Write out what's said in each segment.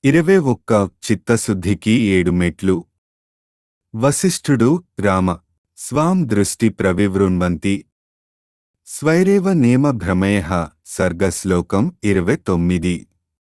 ఇరవై ఒక్క చిత్తశుద్ధికి ఏడు మెట్లు వశిష్ఠుడు రామ స్వాం దృష్టి ప్రవివృణ్వంతి స్వైరేవ నేమ భ్రమయ సర్గశ్లోకం ఇరవై తొమ్మిది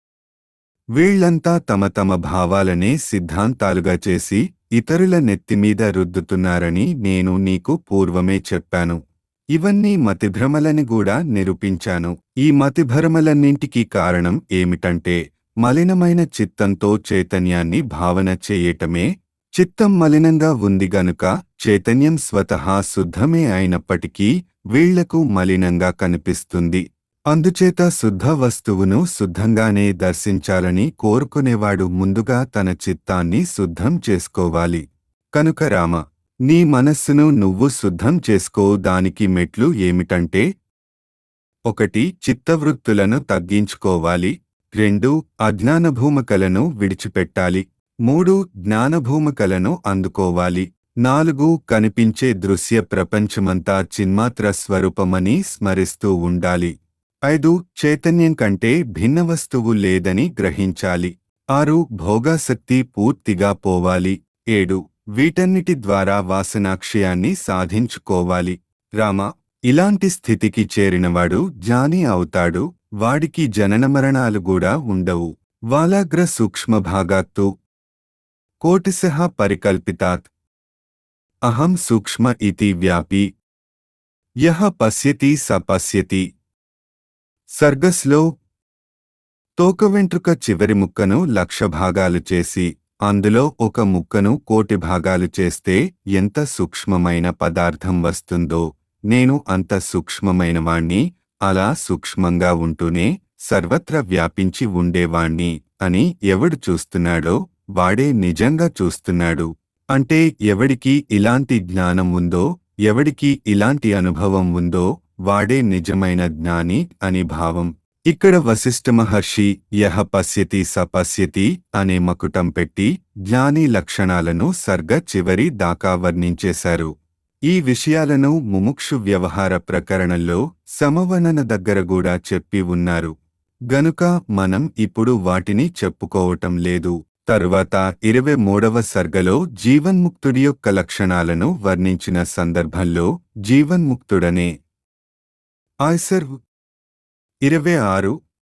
వీళ్లంతా తమ తమ భావాలనే సిద్ధాంతాలుగా చేసి ఇతరుల నెత్తిమీద రుద్దుతున్నారని నేను నీకు పూర్వమే చెప్పాను ఇవన్నీ మతిభ్రమలని కూడా నిరూపించాను ఈ మతిభ్రమలన్నింటికీ కారణం ఏమిటంటే మలినమైన చిత్తంతో చైతన్యాన్ని భావన చేయటమే చిత్తం మలినంగా ఉంది గనుక చైతన్యం స్వతహా శుద్ధమే అయినప్పటికీ వీళ్లకు మలినంగా కనిపిస్తుంది అందుచేత శుద్ధ వస్తువును శుద్ధంగానే దర్శించాలని కోరుకునేవాడు ముందుగా తన చిత్తాన్ని శుద్ధం చేసుకోవాలి కనుక రామ నీ మనస్సును నువ్వు శుద్ధం చేసుకో దానికి మెట్లు ఏమిటంటే ఒకటి చిత్తవృత్తులను తగ్గించుకోవాలి రెండు అజ్ఞానభూమకలను విడిచిపెట్టాలి మూడు జ్ఞానభూమకలను అందుకోవాలి నాలుగు కనిపించే దృశ్య ప్రపంచమంతా చిన్మాత్ర స్వరూపమని స్మరిస్తూ ఉండాలి ఐదు చైతన్యం కంటే భిన్న వస్తువు లేదని గ్రహించాలి ఆరు భోగాసక్తి పూర్తిగా పోవాలి ఏడు వీటన్నిటి ద్వారా వాసనాక్షయాన్ని సాధించుకోవాలి రామ ఇలాంటి స్థితికి చేరినవాడు జ్ఞాని అవుతాడు వాడికి జననమరణాలు కూడా ఉండవు వాలాగ్ర సూక్ష్మభాగాత్తు కోటిశః పరికల్పితాత్ అహం సూక్ష్మ ఇతి వ్యాపి యహ పశ్యతి స పశ్యతి సర్గస్లో తోక వెంట్రుక చివరి ముక్కను లక్ష భాగాలు చేసి అందులో ఒక ముక్కను కోటి భాగాలు చేస్తే ఎంత సూక్ష్మమైన పదార్థం వస్తుందో నేను అంత సూక్ష్మమైనవాణ్ణి అలా సూక్ష్మంగా ఉంటూనే సర్వత్ర వ్యాపించి ఉండేవాణ్ణి అని ఎవడు చూస్తున్నాడో వాడే నిజంగా చూస్తున్నాడు అంటే ఎవడికి ఇలాంటి జ్ఞానం ఉందో ఎవడికి ఇలాంటి అనుభవం ఉందో వాడే నిజమైన జ్ఞాని అని భావం ఇక్కడ వశిష్ఠ మహర్షి యహ పశ్యతి స పశ్యతి అనే మకుటం పెట్టి జ్ఞాని లక్షణాలను సర్గ చివరి దాకా వర్ణించేశారు ఈ విషయాలను ముముక్షు వ్యవహార ప్రకరణంలో సమవనన దగ్గర కూడా చెప్పి ఉన్నారు గనుక మనం ఇప్పుడు వాటిని చెప్పుకోవటం లేదు తరువాత ఇరవై మూడవ సర్గలో జీవన్ముక్తుడి యొక్క లక్షణాలను వర్ణించిన సందర్భంలో జీవన్ముక్తుడనే ఆయ్సర్ ఇరవై ఆరు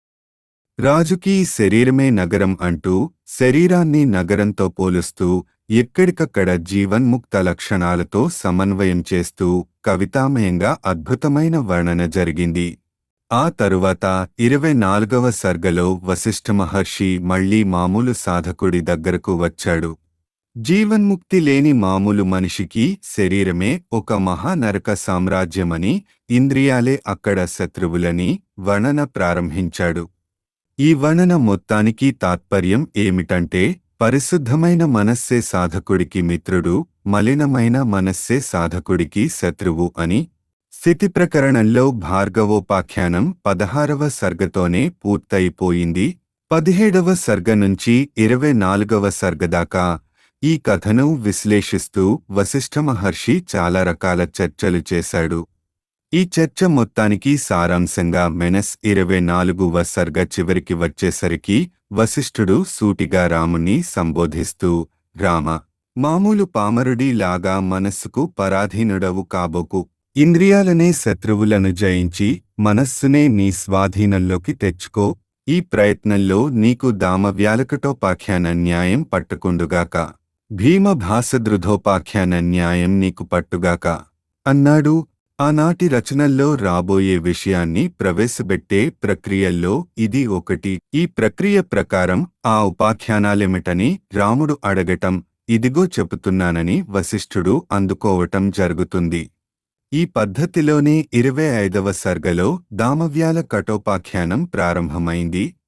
రాజుకి శరీరమే నగరం అంటూ శరీరాన్ని నగరంతో పోలుస్తూ ఎక్కడికక్కడ జీవన్ముక్త లక్షణాలతో సమన్వయం చేస్తూ కవితామయంగా అద్భుతమైన వర్ణన జరిగింది ఆ తరువాత ఇరవై నాలుగవ సర్గలో వశిష్ఠ మహర్షి మళ్లీ మామూలు సాధకుడి దగ్గరకు వచ్చాడు జీవన్ముక్తి లేని మామూలు మనిషికి శరీరమే ఒక మహానరక సామ్రాజ్యమని ఇంద్రియాలే అక్కడ శత్రువులని వర్ణన ప్రారంభించాడు ఈ వర్ణన మొత్తానికి తాత్పర్యం ఏమిటంటే పరిశుద్ధమైన మనస్సే సాధకుడికి మిత్రుడు మలినమైన మనస్సే సాధకుడికి శత్రువు అని స్థితి ప్రకరణంలో భార్గవోపాఖ్యానం పదహారవ సర్గతోనే పూర్తయిపోయింది పదిహేడవ సర్గ నుంచి ఇరవై నాలుగవ సర్గదాకా ఈ కథను విశ్లేషిస్తూ వశిష్ఠ మహర్షి చాలా రకాల చర్చలు చేశాడు ఈ చర్చ మొత్తానికి సారాంశంగా మెనస్ ఇరవై నాలుగువ సర్గ చివరికి వచ్చేసరికి వశిష్ఠుడు సూటిగా రాముని సంబోధిస్తూ రామ మామూలు పామరుడి లాగా మనస్సుకు పరాధీనుడవు కాబోకు ఇంద్రియాలనే శత్రువులను జయించి మనస్సునే నీ స్వాధీనంలోకి తెచ్చుకో ఈ ప్రయత్నంలో నీకు దామవ్యాలకటోపాఖ్యాన న్యాయం పట్టుకుండుగాక భీమ భాసదృధోపాఖ్యాన న్యాయం నీకు పట్టుగాక అన్నాడు ఆనాటి రచనల్లో రాబోయే విషయాన్ని ప్రవేశపెట్టే ప్రక్రియల్లో ఇది ఒకటి ఈ ప్రక్రియ ప్రకారం ఆ ఉపాఖ్యానాలేమిటని రాముడు అడగటం ఇదిగో చెబుతున్నానని వశిష్ఠుడు అందుకోవటం జరుగుతుంది ఈ పద్ధతిలోనే ఇరవై ఐదవ సర్గలో దామవ్యాల కటోపాఖ్యానం ప్రారంభమైంది